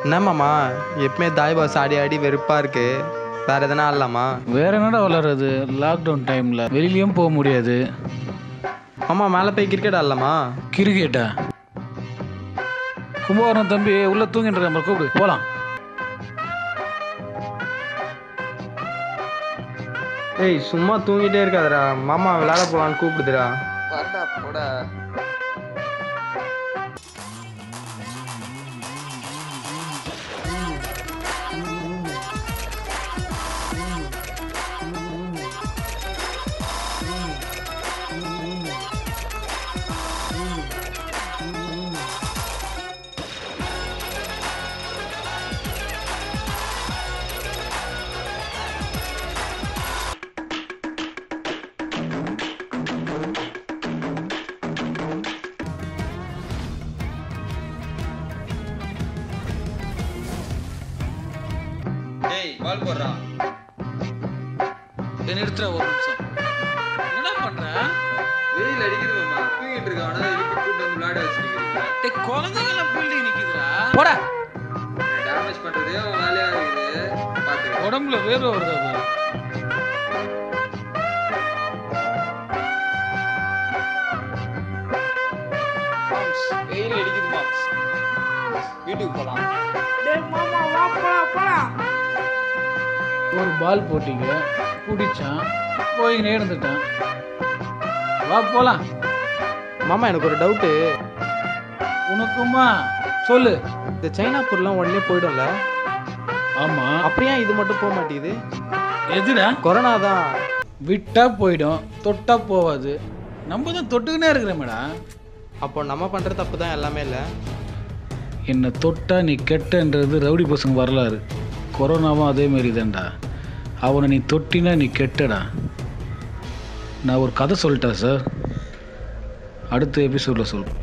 என்னம்மாம்மா எப்பவுமே தாய் பாஸ் ஆடி ஆடி வெறுப்பா இருக்கு வேற எதனா ஆடலாமா வேற என்னடா விளாட்றது லாக்டவுன் டைமில் வெளியிலயும் போக முடியாது அம்மா மேலே போய் கிரிக்கெட் ஆடலாமா கிரிக்கெட்டா கும்பகோணம் தம்பி உள்ள தூங்கிட்டு நம்ம கூப்பிடு போலாம் ஏய் சும்மா தூங்கிட்டே இருக்காதடா மாமா விளையாட போலான்னு கூப்பிடுதுடா வரடா போடா ஏய் பால் போடுறா நிறுத்துற ஒரு நிமிஷம் என்னடா பண்ற வெயில் அடிக்குது மாமா தூங்கிட்டு இருக்கான் எழுப்பி கூட்டு வந்து விளையாட வச்சிருக்கீங்க டேய் குழந்தைங்களாம் ஃபீல்டிங் நிக்குதுடா போடா டேமேஜ் பண்றதே அவன் வேலையா இருக்குது பாத்துக்க உடம்புல வேர்வை வருதா பாரு வெயில் அடிக்குது மாம்ஸ் வீட்டுக்கு போலாம் ஒரு பால் போட்டிங்க பிடிச்சான் போய் நேர்ந்துட்டான் வா போலாம் மாமா எனக்கு ஒரு டவுட்டு உனக்குமா சொல்லு இந்த சைனா பொருள்லாம் உடனே போயிடும்ல ஆமா அப்படியே இது மட்டும் போக மாட்டேங்குது எதுடா கொரோனா தான் விட்டா போயிடும் தொட்டா போவாது நம்ம தான் தொட்டுக்கினே இருக்கிறோமேடா அப்போ நம்ம பண்ற தப்பு தான் எல்லாமே இல்லை என்னை தொட்டா நீ கெட்டன்றது ரவுடி பசங்க வரலாறு கொரோனாவும் அதே மாரி தான்டா அவனை நீ தொட்டினா நீ கெட்டடா நான் ஒரு கதை சொல்லிட்டேன் சார் அடுத்த எபிசோடில் சொல்கிறேன்